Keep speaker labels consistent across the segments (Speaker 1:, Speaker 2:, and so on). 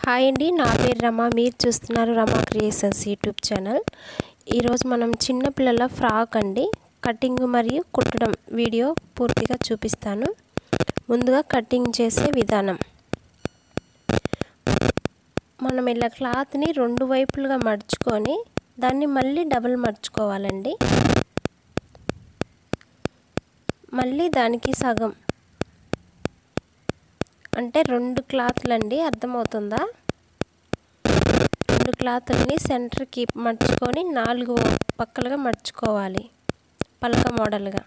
Speaker 1: hi అండి నా పేరు రమ మీరు చూస్తున్నారు రమ క్రియేషన్స్ యూట్యూబ్ ఛానల్ ఈరోజు మనం చిన్నపిల్లల ఫ్రాక్ అండి కటింగ్ మరియు కుట్టడం వీడియో పూర్తిగా చూపిస్తాను ముందుగా కటింగ్ చేసే విధానం మనం ఇలా క్లాత్ని రెండు వైపులుగా మడుచుకొని దాన్ని మళ్ళీ డబుల్ మడుచుకోవాలండి మళ్ళీ దానికి సగం అంటే రెండు క్లాత్లు అండి అర్థమవుతుందా రెండు క్లాతుల్ని సెంటర్కి మడుచుకొని నాలుగు పక్కలుగా మడుచుకోవాలి పలక మోడల్గా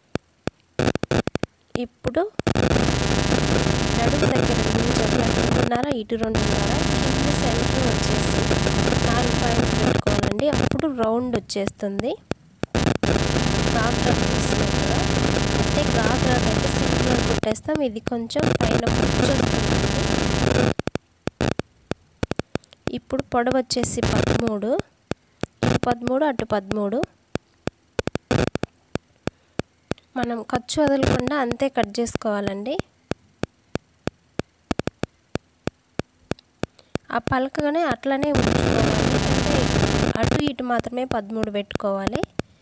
Speaker 1: ఇప్పుడు నడుము దగ్గర రెండున్నర ఇటు రెండున్నర కింద సెంటర్ వచ్చేసి నాలుగు పాయింట్లు పెట్టుకోవాలండి అప్పుడు రౌండ్ వచ్చేస్తుంది గాగ్రా తీసినాం కదా అంటే గాగ్రాకి అయితే సింపుల్గా కుట్టేస్తాం ఇది కొంచెం పైన వచ్చేస్తుంది ఇప్పుడు పొడవు వచ్చేసి పదమూడు ఇటు పదమూడు అటు పదమూడు మనం ఖర్చు వదలకుండా అంతే కట్ చేసుకోవాలండి ఆ పలకగానే అట్లనే ఉంచుకోవాలి అంటే అటు ఇటు మాత్రమే పదమూడు పెట్టుకోవాలి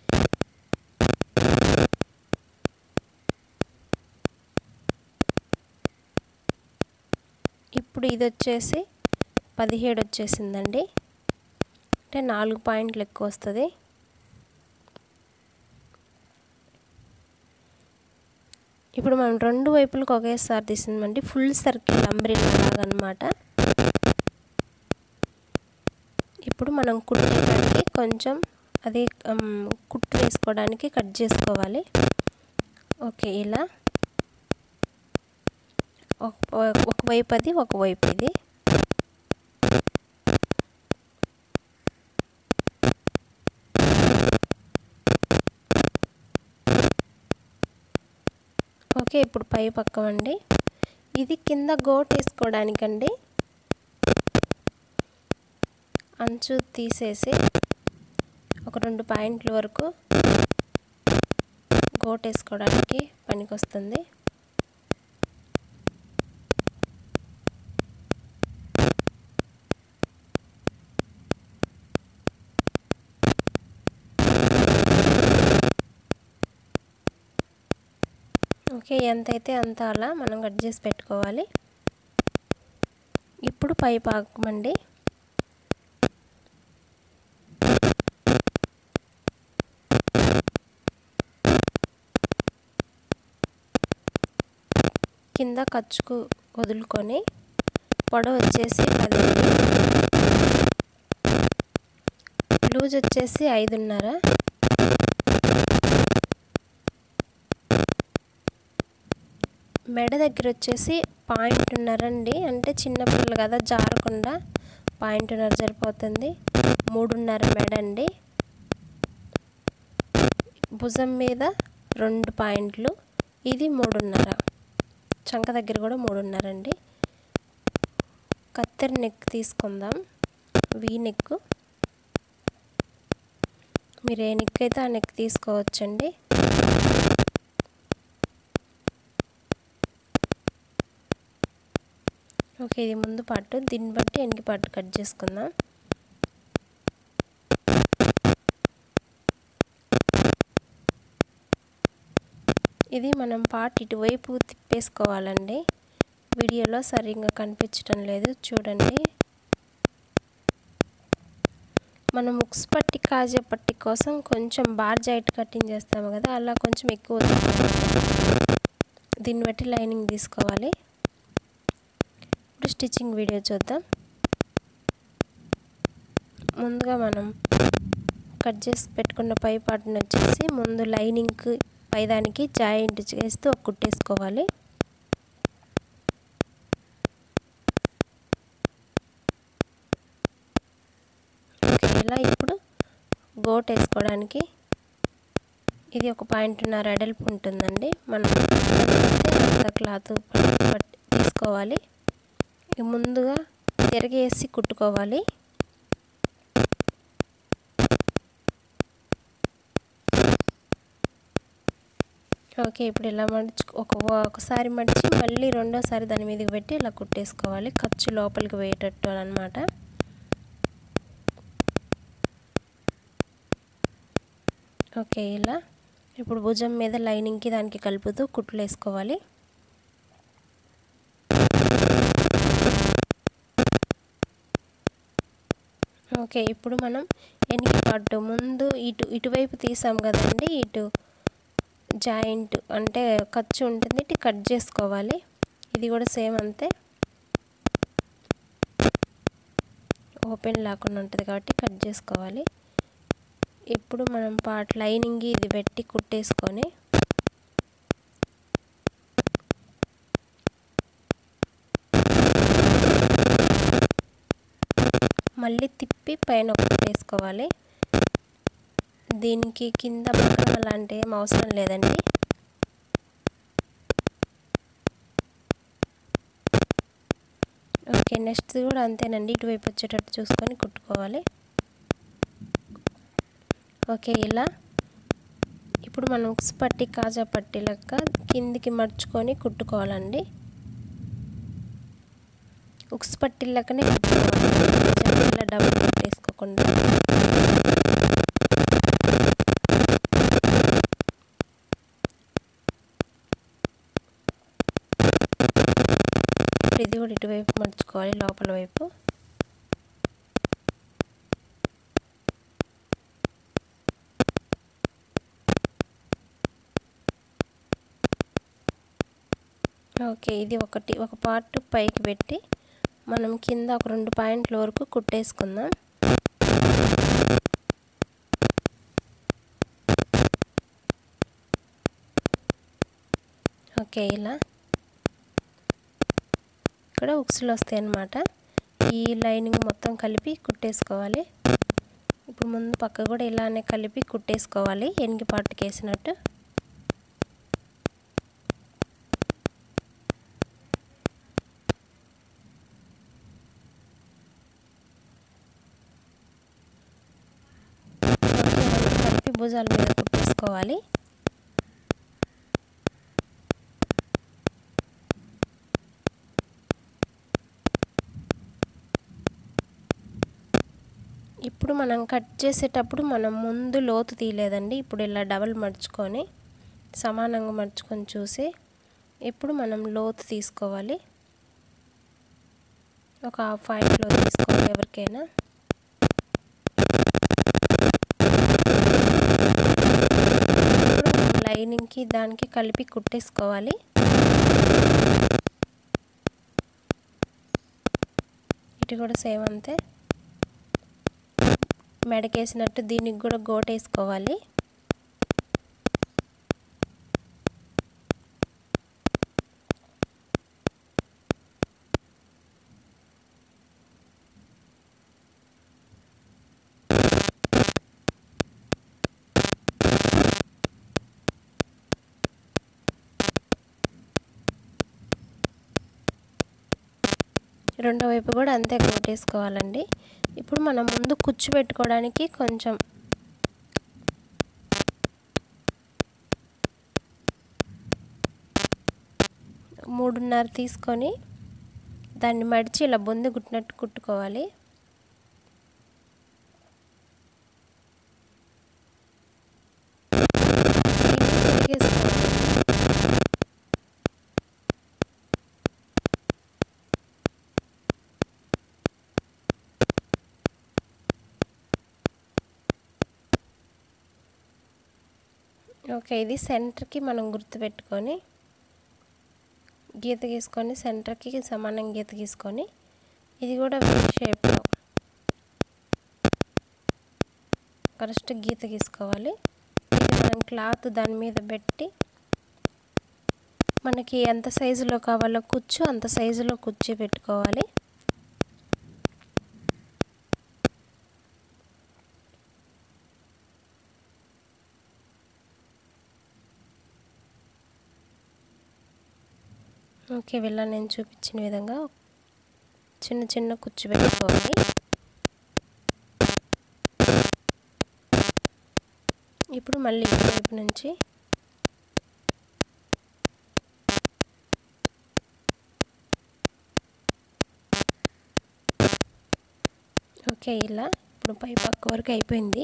Speaker 1: ఇప్పుడు ఇది వచ్చేసి పదిహేడు వచ్చేసిందండి అంటే నాలుగు పాయింట్లు ఎక్కువ వస్తుంది ఇప్పుడు మనం రెండు వైపులకు ఒకేసారి తీసిందండి ఫుల్ సర్కిల్ అంబ్రిల్లా లాగా అనమాట ఇప్పుడు మనం కుట్టేదానికి కొంచెం అది కుట్టు వేసుకోవడానికి కట్ చేసుకోవాలి ఓకే ఇలా ఒకవైపు అది ఒకవైపు ఇది ఓకే ఇప్పుడు పై పక్కం అండి ఇది కింద గోట్ వేసుకోవడానికండి అంచు తీసేసి ఒక రెండు పాయింట్ల వరకు గోట్ వేసుకోవడానికి పనికొస్తుంది ఓకే ఎంతైతే అంత అలా మనం కట్ చేసి పెట్టుకోవాలి ఇప్పుడు పై పాకమండి కింద ఖర్చుకు వదులుకొని పొడవు వచ్చేసి పది లూజ్ వచ్చేసి ఐదున్నర మెడ దగ్గర వచ్చేసి పాయింట్న్నర అండి అంటే చిన్నపిల్లలు కదా జారకుండా పాయింట్న్నర సరిపోతుంది మూడున్నర మెడ అండి భుజం మీద రెండు పాయింట్లు ఇది మూడున్నర చంక దగ్గర కూడా మూడున్నర అండి కత్తెర నెక్ తీసుకుందాం వీ నెక్ మీరు ఏ నెక్ అయితే ఆ నెక్ తీసుకోవచ్చండి ఓకే ఇది ముందు పాటు దీన్ని బట్టి వెనక పాటు కట్ చేసుకుందాం ఇది మనం పార్ట్ ఇటువైపు తిప్పేసుకోవాలండి వీడియోలో సరిగ్గా కనిపించడం లేదు చూడండి మనం ఉక్స్ పట్టి కాజా పట్టి కోసం కొంచెం బార్ జాయిట్ కటింగ్ చేస్తాము కదా అలా కొంచెం ఎక్కువ దీన్ని బట్టి లైనింగ్ తీసుకోవాలి ఇప్పుడు స్టిచ్చింగ్ వీడియో చూద్దాం ముందుగా మనం కట్ చేసి పెట్టుకున్న పై పార్ట్ని వచ్చేసి ముందు లైనింగ్కి పైదానికి జాయింట్ చేస్తూ ఒక కుట్టేసుకోవాలి ఇలా ఇప్పుడు గోట్ వేసుకోవడానికి ఇది ఒక పాయింట్న్నర ఎడల్పు ఉంటుందండి మనం అంత క్లాత్ పట్టి తీసుకోవాలి ముందుగా తిరగేసి కుట్టుకోవాలి ఓకే ఇప్పుడు ఇలా మడుచు ఒక ఒకసారి మడిచి మళ్ళీ రెండోసారి దాని మీదకి పెట్టి ఇలా కుట్టేసుకోవాలి ఖర్చు లోపలికి పోయేటట్టు అనమాట ఓకే ఇలా ఇప్పుడు భుజం మీద లైనింగ్కి దానికి కలుపుతూ కుట్లు వేసుకోవాలి ఓకే ఇప్పుడు మనం ఎనికి పాటు ముందు ఇటు ఇటువైపు తీసాం కదండి ఇటు జాయింట్ అంటే ఖర్చు ఉంటుంది ఇటు కట్ చేసుకోవాలి ఇది కూడా సేమ్ అంతే ఓపెన్ లేకుండా ఉంటుంది కాబట్టి కట్ చేసుకోవాలి ఇప్పుడు మనం పార్ట్ లైనింగ్ ఇది పెట్టి కుట్టేసుకొని మళ్ళీ తిప్పి పైన ఒకటి వేసుకోవాలి దీనికి కింద పక్కన అలాంటి ఏం అవసరం లేదండి ఓకే నెక్స్ట్ కూడా అంతేనండి ఇటువైపు వచ్చేటట్టు చూసుకొని కుట్టుకోవాలి ఓకే ఇలా ఇప్పుడు మనం ఉక్స్ పట్టి కాజా పట్టి లెక్క కిందికి మర్చుకొని కుట్టుకోవాలండి ఉక్స్ పట్టి లెక్కనే కుట్టుకోవాలి ఇలా డబుల్ కుట్టేసుకోకుండా ఇది కూడా ఇటువైపు మర్చుకోవాలి లోపల వైపు ఓకే ఇది ఒకటి ఒక పార్ట్ పైకి పెట్టి మనం కింద ఒక రెండు పాయింట్ల వరకు కుట్టేసుకుందాం ఓకే ఇలా ఇక్కడ ఉక్సులు వస్తాయి అన్నమాట ఈ లైనింగ్ మొత్తం కలిపి కుట్టేసుకోవాలి ఇప్పుడు ముందు పక్క కూడా ఇలానే కలిపి కుట్టేసుకోవాలి ఎనిగి పాటుకి వేసినట్టు కలిపి భుజాల మీద కుట్టేసుకోవాలి ఇప్పుడు మనం కట్ చేసేటప్పుడు మనం ముందు లోతు తీయలేదండి ఇప్పుడు ఇలా డబల్ మడుచుకొని సమానంగా మడుచుకొని చూసి ఇప్పుడు మనం లోతు తీసుకోవాలి ఒక హాఫ్ పాయింట్లో తీసుకోవాలి ఎవరికైనా లైనింగ్కి దానికి కలిపి కుట్టేసుకోవాలి ఇటు కూడా సేమ్ అంతే మెడకేసినట్టు దీనికి కూడా గోటేసుకోవాలి రెండో వైపు కూడా అంతే కొట్టేసుకోవాలండి ఇప్పుడు మనం ముందు కుచ్చు పెట్టుకోవడానికి కొంచెం మూడున్నర తీసుకొని దాన్ని మడిచి ఇలా బొంది కుట్టినట్టు కుట్టుకోవాలి ఓకే ఇది సెంటర్కి మనం గుర్తుపెట్టుకొని గీత గీసుకొని సెంటర్కి సమానం గీత గీసుకొని ఇది కూడా షేప్లో కరెక్ట్ గీత గీసుకోవాలి ఇది మనం క్లాత్ దాని మీద పెట్టి మనకి ఎంత సైజులో కావాలో కుచ్చు అంత సైజులో కుర్చీ పెట్టుకోవాలి ఓకే వీళ్ళ నేను చూపించిన విధంగా చిన్న చిన్న కుచ్చు పెట్టుకోవాలి ఇప్పుడు మళ్ళీ వైపు నుంచి ఓకే ఇలా ఇప్పుడు పై పక్క వరకు అయిపోయింది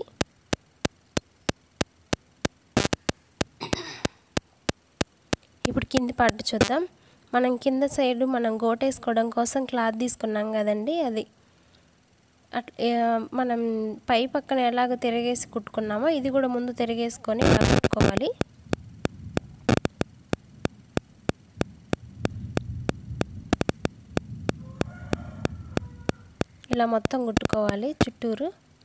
Speaker 1: ఇప్పుడు కింది పార్ట్ చూద్దాం మనం కింద సైడ్ మనం గోటేసుకోవడం కోసం క్లాత్ తీసుకున్నాం కదండి అది అట్ మనం పై పక్కన ఎలాగ తిరిగేసి కుట్టుకున్నామో ఇది కూడా ముందు తిరిగేసుకొని ఇలా కుట్టుకోవాలి ఇలా మొత్తం కుట్టుకోవాలి చుట్టూరు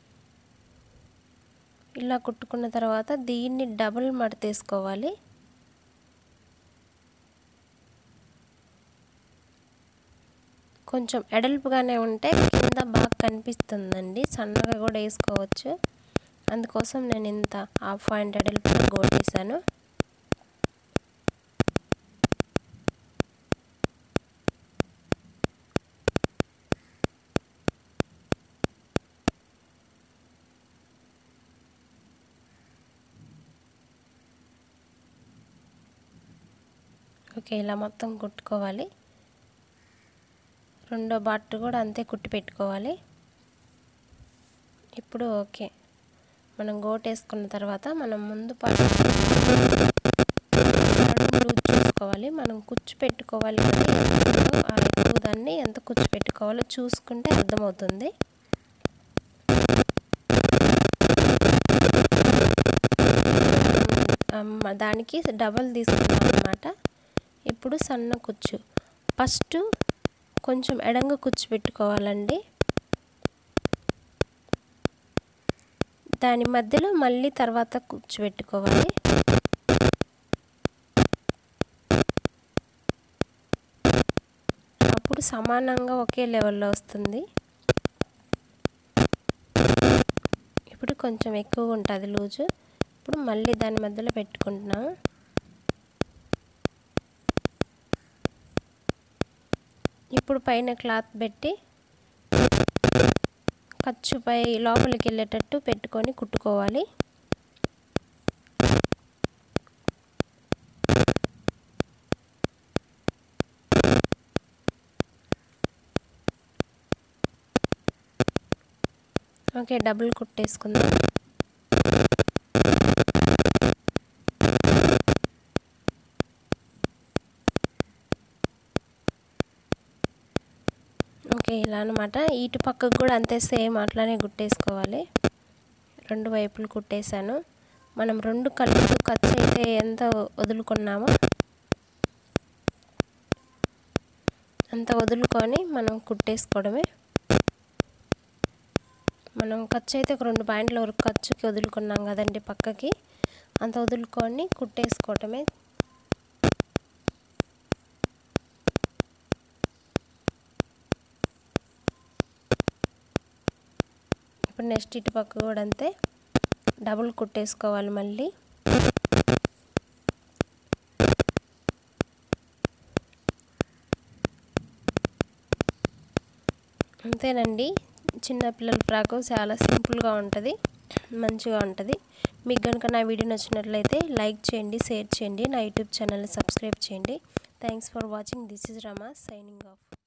Speaker 1: ఇలా కుట్టుకున్న తర్వాత దీన్ని డబుల్ మడతేసుకోవాలి కొంచెం ఎడల్పుగానే ఉంటే కింద బాగా కనిపిస్తుందండి సన్నగా కూడా వేసుకోవచ్చు అందుకోసం నేను ఇంత హాఫ్ పాయింట్ ఎడల్పుగా గోటేసాను ఓకే ఇలా మొత్తం కుట్టుకోవాలి రెండో బాట్ కూడా అంతే కుట్టి పెట్టుకోవాలి ఇప్పుడు ఓకే మనం గోట్ వేసుకున్న తర్వాత మనం ముందు పాటు లూజ్ చూసుకోవాలి మనం కుచ్చు పెట్టుకోవాలి ఆ దాన్ని ఎంత కుచ్చు పెట్టుకోవాలో చూసుకుంటే అర్థమవుతుంది దానికి డబల్ తీసుకున్నాం అనమాట ఇప్పుడు సన్న కుచ్చు ఫస్ట్ కొంచెం ఎడంగ కుచ్చు పెట్టుకోవాలండి దాని మధ్యలో మళ్ళీ తర్వాత కుచ్చు పెట్టుకోవాలి అప్పుడు సమానంగా ఒకే లెవెల్లో వస్తుంది ఇప్పుడు కొంచెం ఎక్కువగా ఉంటుంది లూజు ఇప్పుడు మళ్ళీ దాని మధ్యలో పెట్టుకుంటున్నాము ఇప్పుడు పైన క్లాత్ పెట్టి ఖర్చుపై లోపలికి వెళ్ళేటట్టు పెట్టుకొని కుట్టుకోవాలి ఓకే డబుల్ కుట్టేసుకుందాం ఓకే ఇలా అనమాట ఇటు పక్కకు కూడా అంతే సేమ్ అట్లానే కుట్టేసుకోవాలి రెండు వైపులు కుట్టేశాను మనం రెండు కళ్ళు ఖర్చు అయితే ఎంత వదులుకున్నామో అంత వదులుకొని మనం కుట్టేసుకోవడమే మనం ఖర్చు అయితే ఒక రెండు పాయింట్ల వరకు ఖర్చుకి వదులుకున్నాం కదండి పక్కకి అంత వదులుకొని కుట్టేసుకోవటమే ఇప్పుడు నెక్స్ట్ ఇటు పక్క కూడా అంతే డబుల్ కుట్టేసుకోవాలి మళ్ళీ అంతేనండి చిన్నపిల్లల ఫ్రాకు చాలా సింపుల్గా ఉంటుంది మంచిగా ఉంటుంది మీకు కనుక నా వీడియో నచ్చినట్లయితే లైక్ చేయండి షేర్ చేయండి నా యూట్యూబ్ ఛానల్ని సబ్స్క్రైబ్ చేయండి thanks for watching this is Rama signing of